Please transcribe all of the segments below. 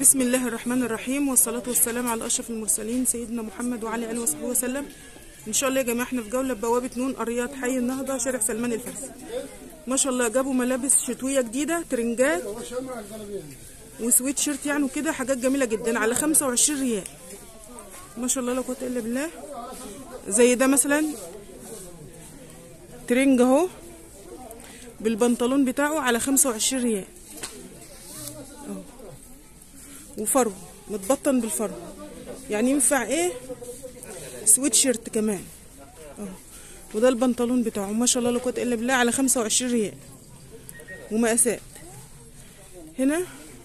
بسم الله الرحمن الرحيم والصلاة والسلام على أشرف المرسلين سيدنا محمد وعلى آله وصحبه وسلم إن شاء الله يا جماعة احنا في جولة بوابة نون قريات حي النهضة شارع سلمان الفارسي ما شاء الله جابوا ملابس شتوية جديدة ترنجات وسويت شيرت يعني وكده حاجات جميلة جدا على 25 ريال ما شاء الله لا قوة إلا بالله زي ده مثلا ترنج اهو بالبنطلون بتاعه على 25 ريال اهو وفرو متبطن بالفرو يعني ينفع ايه سويت شيرت كمان اهو وده البنطلون بتاعه ما شاء الله لا قوه الا بالله على 25 ريال ومقاسات هنا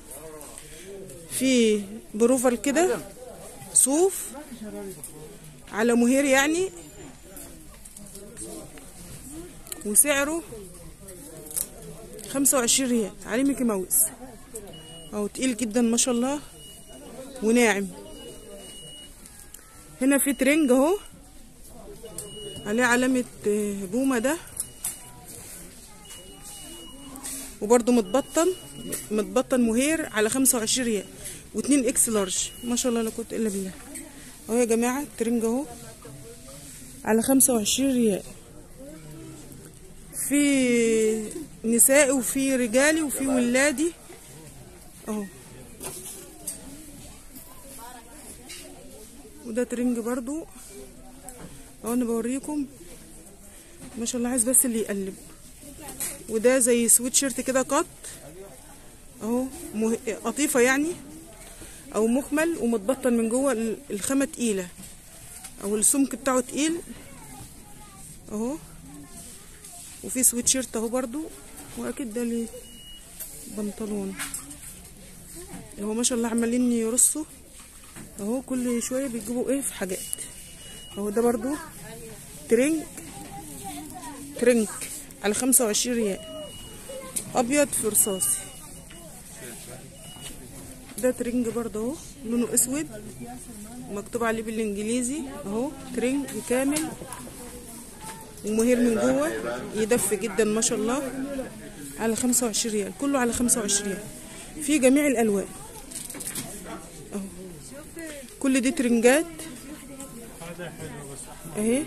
في بروفر كده صوف على مهير يعني وسعره خمسة وعشرين ريال عليه ميكي ماوس اهو تقيل جدا ما شاء الله وناعم هنا في ترنج اهو عليه علامة بومة ده وبرده متبطن متبطن مهير على خمسة وعشرين ريال واتنين اكس لارج ما شاء الله لا قوة الا بالله اهو يا جماعة الترنج اهو على خمسة وعشرين ريال في نسائي وفي رجالي وفي ولادي اهو وده ترنج برضو اهو انا بوريكم ما شاء الله عايز بس اللي يقلب وده زي سويت شيرت كده قط اهو مه... قطيفه يعني او مخمل ومتبطن من جوه الخامه تقيله او السمك بتاعه تقيل اهو وفي سويت شيرت اهو برضو واكيد ده ليه بنطلون هو ما شاء الله عمالين يرصوا اهو كل شويه بيجيبوا ايه في حاجات اهو ده برضو ترنج ترنك على خمسة وعشرين ريال ابيض في رصاصي ده ترنج برضه اهو لونه اسود ومكتوب عليه بالانجليزي اهو ترنج كامل ومهير من جوه يدفي جدا ما شاء الله على خمسة وعشرين ريال كله على خمسة وعشرين ريال في جميع الالوان اهو كل دي ترنجات اهي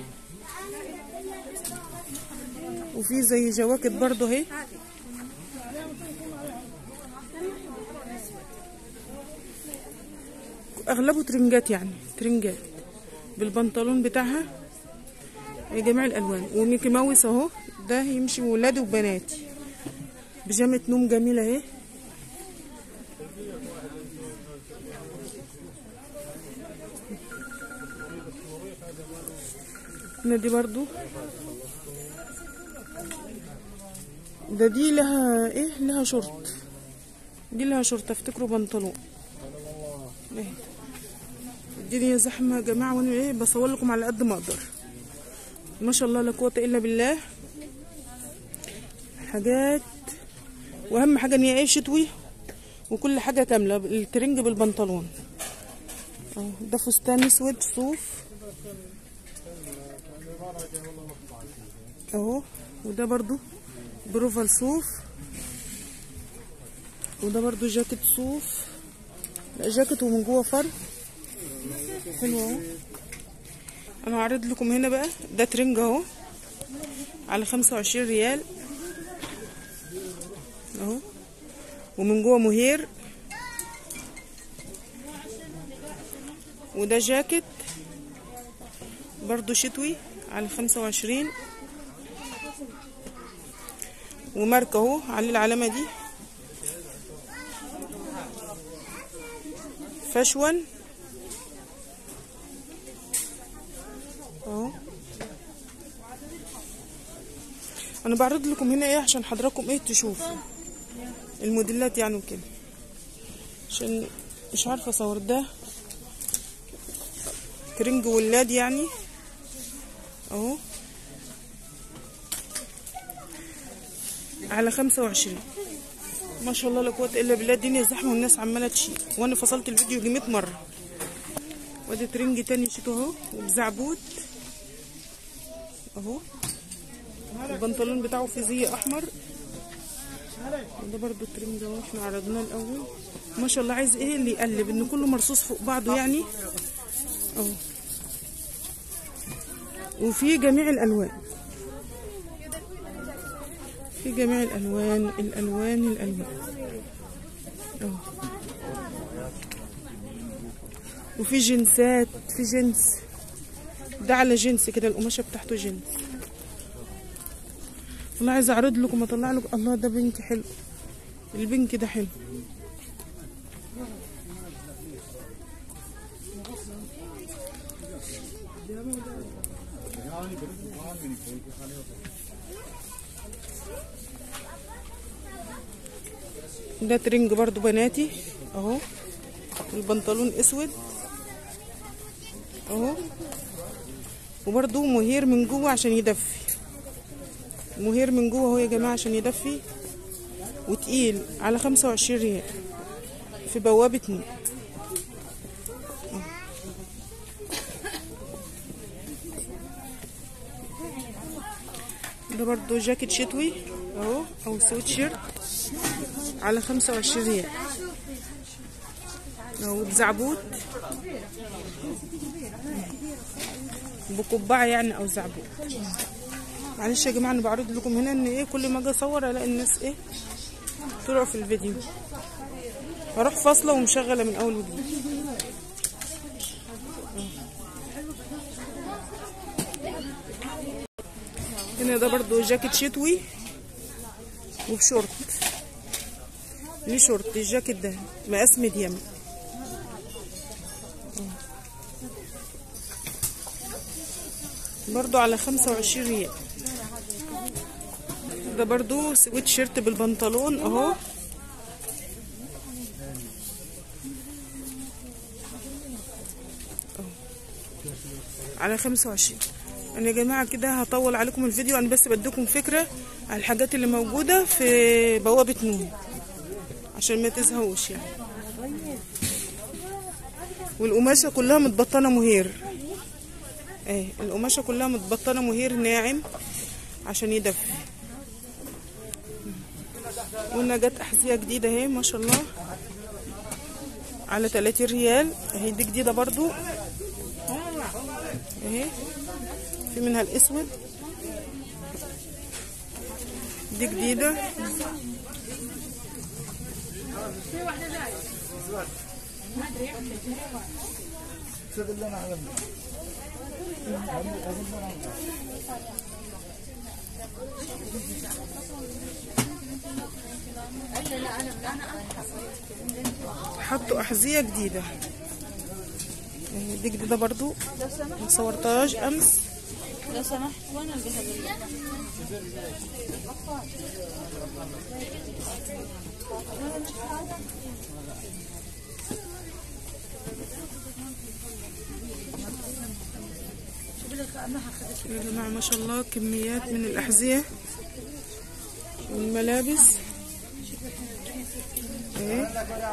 وفي زي جواكت برضه اهي اغلبه ترنجات يعني ترنجات بالبنطلون بتاعها جميع الالوان وميكي ماوس اهو ده يمشي ولادي وبناتي بيجامه نوم جميله اهي هنا دي برضو ده دي لها ايه لها شورت دي لها شورت افتكره بنطلون ايه الدنيا زحمه يا جماعه وانا ايه بصور لكم على قد ما اقدر ما شاء الله لا قوه الا بالله حاجات واهم حاجه ان هي ايه شتوي وكل حاجه كامله الترنج بالبنطلون اهو ده فستان اسود صوف اهو وده برضو بروفال صوف وده برضو جاكيت صوف لا جاكيت ومن جوه فرد حلو اهو انا هعرض لكم هنا بقى ده ترنج اهو على خمسة وعشرين ريال اهو ومن جوه مهير وده جاكيت برضو شتوي على خمسة وعشرين وماركة اهو عليه العلامة دي فشون اهو انا بعرض لكم هنا ايه عشان حضراتكم ايه تشوفوا الموديلات يعني وكده عشان مش عارفه اصور ده ترنج ولاد يعني اهو على خمسة وعشرين ما شاء الله لا قوة الا بالله الدنيا زحمة والناس عمالة تشيل وانا فصلت الفيديو يجي 100 مرة وادي ترنج تاني شتو اهو وبزعبوت اهو البنطلون بتاعه فيه زي احمر وده برضو الترنج اهو احنا عرضناه الاول ما شاء الله عايز ايه اللي يقلب ان كله مرصوص فوق بعضه يعني اهو وفي جميع الالوان في جميع الالوان الالوان الالوان اهو وفي جنسات في جنس ده على جنس كده القماشه بتاعته جنس والله عايزه اعرض لكم اطلع لكم الله ده بنك حلو البنك ده حلو ده ترنج برضو بناتي اهو البنطلون اسود اهو وبرضو مهير من جوه عشان يدفي مهير من جوه اهو يا جماعه عشان يدفي وتقيل على خمسة وعشرين ريال في بوابة نور ده برضو جاكيت شتوي اهو او سويت شيرت على خمسة وعشرين ريال اهو بزعبوت بقبعة يعني او زعبوت معلش يا جماعه انا بعرض لكم هنا ان ايه كل ما اجي اصور الاقي الناس ايه طلعوا في الفيديو هروح فاصله ومشغله من اول وجديد هنا ده برضو جاكيت شتوي وبشورت ليه شورت الجاكيت ده مقاس ميديم برضو على خمسة وعشرين ريال ده برضو سويت شيرت بالبنطلون اهو على خمسة وعشرين انا يا جماعة كده هطول عليكم الفيديو انا بس بديكم فكرة على الحاجات اللي موجودة في بوابة نون عشان ما تزهقوش يعني والقماشة كلها متبطنة مهير اهي القماشة كلها متبطنة مهير ناعم عشان يدفي قلنا جت احذية جديدة اهي ما شاء الله على 30 ريال اهي دي جديدة برضو اهي في منها الاسود دي جديدة حطوا احذية جديدة اهي دي جديدة برضو ما صورتهاش امس لو سمحت وين الذهب يا جماعة ما شاء الله كميات من الأحذية والملابس اهي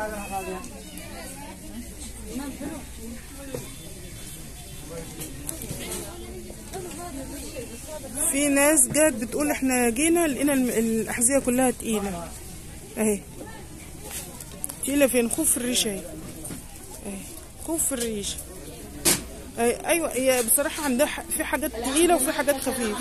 في ناس جت بتقول احنا جينا لقينا الم- الأحذية كلها تقيلة اهي تقيلة فين خوف في الريشة اهي اهي خوف في الريشة أي- ايوه هي بصراحه عندها ح- في حاجات تقيله وفي حاجات خفيفه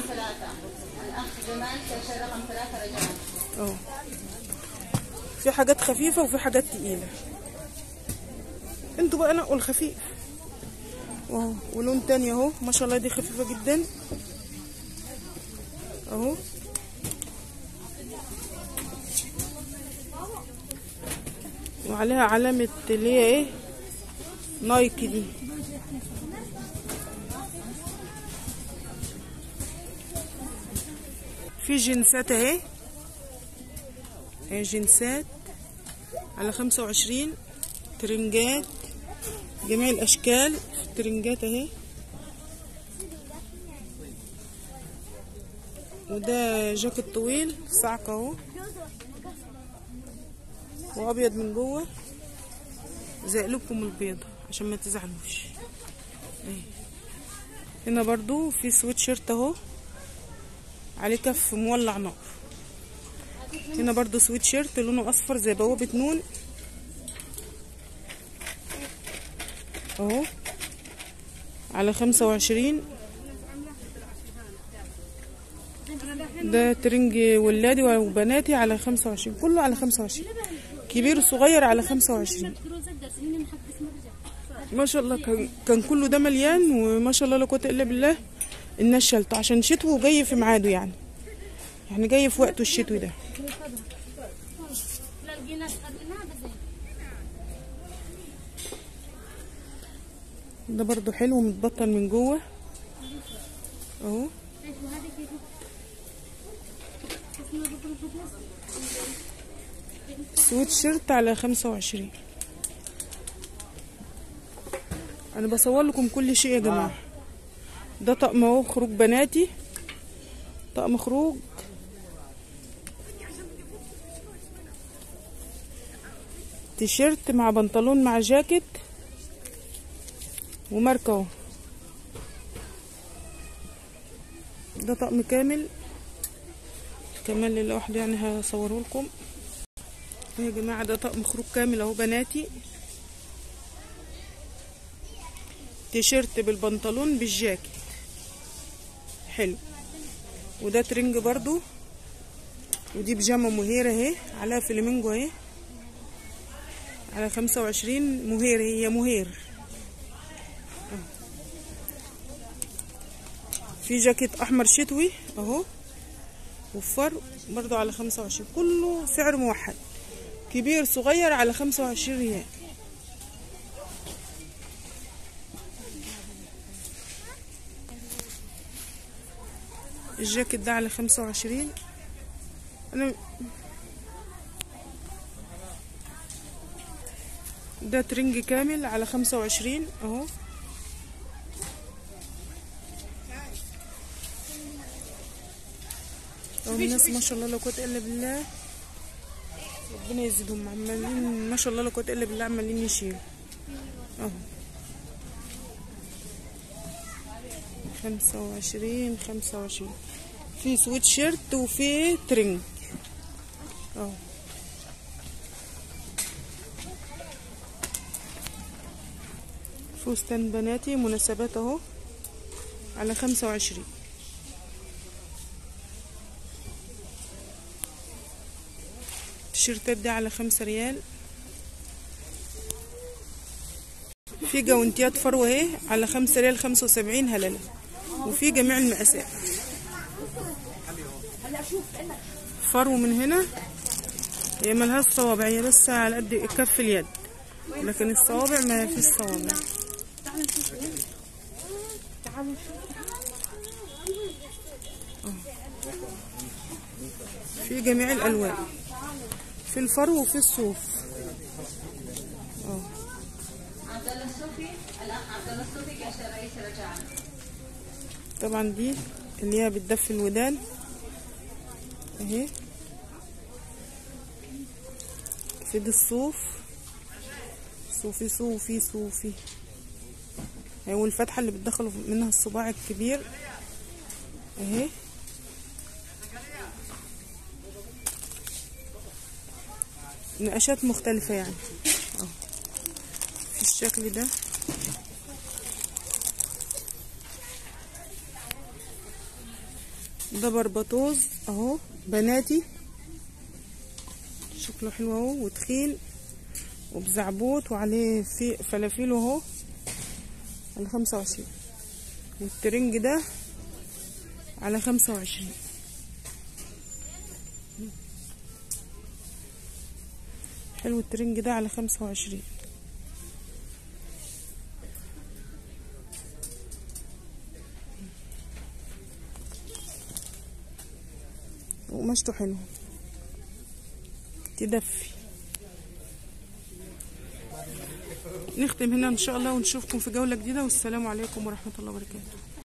اه في حاجات خفيفه وفي حاجات تقيله انتوا بقى نقوا الخفيف واهو ولون تاني اهو ما شاء الله دي خفيفه جدا اهو وعليها علامه اللي هي ايه نايك دي في جنسات اهي اهي جنسات على خمسة وعشرين ترنجات جميع الاشكال ترنجات اهي وده جاكيت طويل صعقة اهو وابيض من جوه زي قلوبكم البيضة عشان ما تزعلوش اهي هنا برضو في سويت شيرت اهو عليه كف مولع نار هنا برضو سويت شيرت لونه اصفر زي بوابة نون اهو على خمسة وعشرين ده ترنج ولادي وبناتي على خمسة وعشرين كله على خمسة وعشرين كبير وصغير على خمسة وعشرين ما شاء الله كان, كان كله ده مليان وما شاء الله لا قوة الا بالله الناس شلته عشان شتوي وجاي في ميعاده يعني يعني جاي في وقته الشتوي ده ده برضو حلو متبطن من جوه اهو سويت شيرت على خمسة وعشرين انا بصور لكم كل شيء يا جماعة ده طقم اهو خروج بناتي طقم خروج تيشيرت مع بنطلون مع جاكيت وماركة اهو ده طقم كامل كمان لوحده يعني هصوره لكم يا جماعة ده طقم خروج كامل اهو بناتي تيشيرت بالبنطلون بالجاكيت حلو وده ترنج برضو ودي بيجامة مهيرة اهي عليها فلامينجو اهي على خمسة وعشرين مهير هي مهير في جاكيت احمر شتوي اهو وفر برضو على خمسة وعشرين كله سعر موحد كبير صغير على خمسة وعشرين ريال الجاكيت ده على خمسة وعشرين انا ده ترنج كامل على خمسة وعشرين اهو اهو الناس ما شاء الله لا قوة الا بالله ربنا يزيدهم عمالين ما شاء الله لا قوة الا بالله عمالين يشيلوا اهو خمسة وعشرين خمسة وعشرين في سويت شيرت وفي ترنج اهو فستان بناتي مناسبات اهو على خمسة وعشرين التيشيرتات دي على خمسة ريال في جوانتيات فرو اهي على خمسة ريال خمسة وسبعين هللة وفي جميع المقاسات فرو من هنا هي ملهاش صوابع هي بس على قد كف اليد لكن الصوابع ما فيش صوابع في جميع الالوان في الفرو وفي الصوف اه طبعا دي اللي هي بتدفي الودان اهي في دي الصوف صوفي صوفي صوفي اهي والفتحة اللي بتدخلوا منها الصباع الكبير اهي نقاشات مختلفة يعني اهو في الشكل ده ده بربطوز اهو بناتي شكله حلو اهو وتخين وبزعبوط وعليه في فلافيل اهو على خمسة وعشرين والترنج ده على خمسة وعشرين حلو الترنج ده على خمسة وعشرين وقماشته حلو تدفي نختم هنا ان شاء الله ونشوفكم في جولة جديدة والسلام عليكم ورحمة الله وبركاته